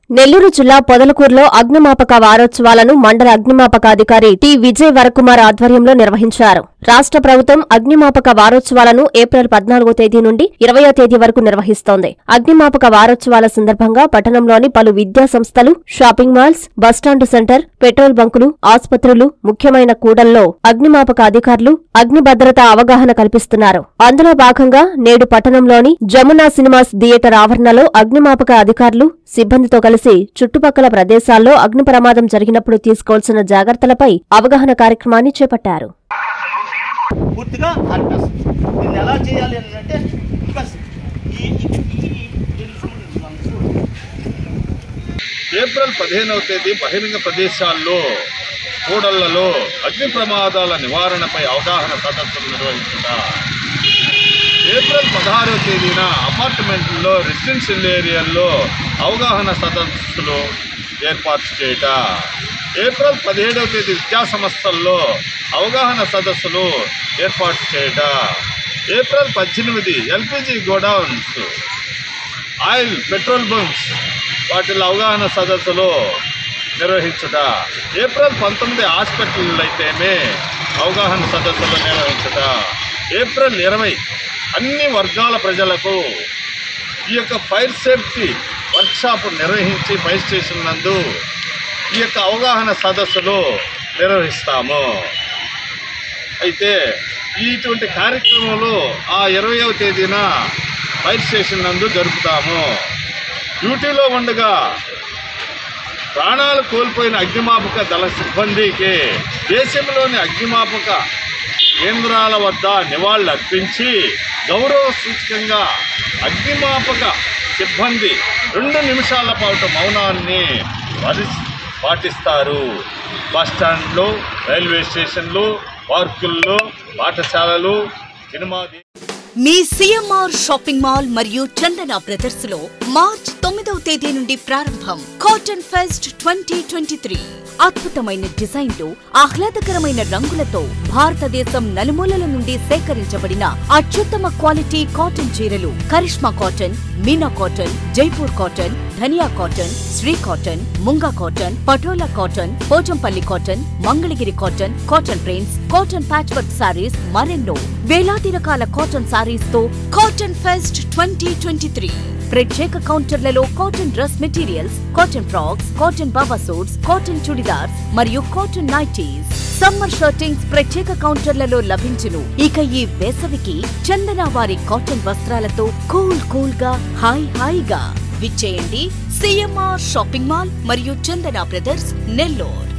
నెల్లూరు జిల్లా పొదలకూరులో అగ్నిమాపక వారోత్సవాలను మండల అగ్నిమాపక అధికారి టి విజయ్ వరకుమార్ ఆధ్వర్యంలో నిర్వహించారు రాష్ట్ర ప్రభుత్వం అగ్నిమాపక వారోత్సవాలను ఏప్రిల్ పద్నాలుగో తేదీ నుండి ఇరవయో తేదీ వరకు నిర్వహిస్తోంది అగ్నిమాపక వారోత్సవాల సందర్భంగా పట్టణంలోని పలు విద్యా సంస్థలు shopping malls bus stand centre petrol బంకులు ఆసుపత్రులు ముఖ్యమైన కూడల్లో అగ్నిమాపక అధికారులు అగ్ని భద్రత అవగాహన కల్పిస్తున్నారు అందులో భాగంగా నేడు పట్టణంలోని జమునా సినిమాస్ థియేటర్ ఆవరణలో అగ్నిమాపక అధికారులు సిబ్బందితో కలిసి చుట్టుపక్కల ప్రదేశాల్లో అగ్ని ప్రమాదం జరిగినప్పుడు తీసుకోవాల్సిన జాగ్రత్తలపై అవగాహన కార్యక్రమాన్ని చేపట్టారు పూర్తిగా ఆర్పేస్తుంది దీన్ని ఎలా చేయాలి అని అంటే బస్ ఈ ఈ- ఈ- దీనికి సంబంధించి మనం చూడు. ఏప్రిల్ పదిహేనవ తేదీ బహిరంగ ప్రదేశాల్లో కూడళ్లలో అగ్ని ప్రమాదాల నివారణపై అవగాహన సదస్సులు నిర్వహించుట ఏప్రిల్ పదహారవ తేదీన అపార్ట్మెంట్లో రెసిడెన్షియల్ ఏరియాల్లో అవగాహన సదస్సులు ఏర్పాటు చేయట ఏప్రిల్ పదిహేడవ తేదీ విద్యా సంస్థల్లో అవగాహన సదస్సులు ఏర్పాటు చేయట ఏప్రిల్ పద్దెనిమిది LPG godowns oil petrol bunks వాటిలో అవగాహన సదస్సులు నిర్వహించుట ఏప్రిల్ పంతొమ్మిది హాస్పిటల్ అయితేనే అవగాహన సదస్సులు నిర్వహించుట ఏప్రిల్ ఇరవై అన్ని వర్గాల ప్రజలకు ఈ యొక్క ఫైర్ సేఫ్టీ వర్క్షాప్ నిర్వహించి ఫైర్ స్టేషన్ నందు ఈ యొక్క అవగాహన సదస్సులు నిర్వహిస్తాము అయితే ఇటువంటి కార్యక్రమాలు ఆ ఇరవయవ తేదీన ఫైర్ స్టేషన్ నందు జరుపుతాము డ్యూటీలో ఉండగా ప్రాణాలు కోల్పోయిన అగ్నిమాపక దళ సిబ్బందికి దేశంలోని అగ్నిమాపక కేంద్రాల వద్ద నివాళులు అర్పించి గౌరవ సూచకంగా అగ్నిమాపక సిబ్బంది రెండు నిమిషాల పాటు మౌనాన్ని వరి పాటిస్తారు బస్టాండ్లు రైల్వే స్టేషన్లు పార్కుల్లో పాఠశాలలు సినిమా థియేటర్లు మీ సిఎంఆర్ షాపింగ్ మాల్ మరియు చందన బ్రదర్స్ లో మార్చ్ తొమ్మిదవ తేదీ నుండి ప్రారంభం cotton fest twenty twenty three అద్భుతమైన డిజైన్లు ఆహ్లాదకరమైన రంగులతో భారతదేశం నలుమూలల నుండి సేకరించబడిన అత్యుత్తమ క్వాలిటీ కాటన్ చీరలు Karishma cotton Meena cotton Jaipur cotton Dhaniya cotton Shri cotton Munga cotton Patola cotton Pochampalli cotton Mangalagiri cotton cotton prints cotton patch work saris మరెన్నో వేలాది రకాల కాటన్ సారీస్ తో cotton fest twenty twenty three ప్రత్యేక కౌంటర్లలో cotton dress materials cotton frocks cotton baba suits cotton churidars మరియు కాటన్ నైటీస్ సమ్మర్ షర్టింగ్స్ ప్రత్యేక కౌంటర్లలో లభించును ఇక ఈ వేసవికి చందన వారి కాటన్ వస్త్రాలతో కూల్ కూల్ గా హాయ్ హాయిగా విచ్చేయండి సిఎంఆర్ షాపింగ్ మాల్ మరియు చందన బ్రదర్స్ నెల్లూరు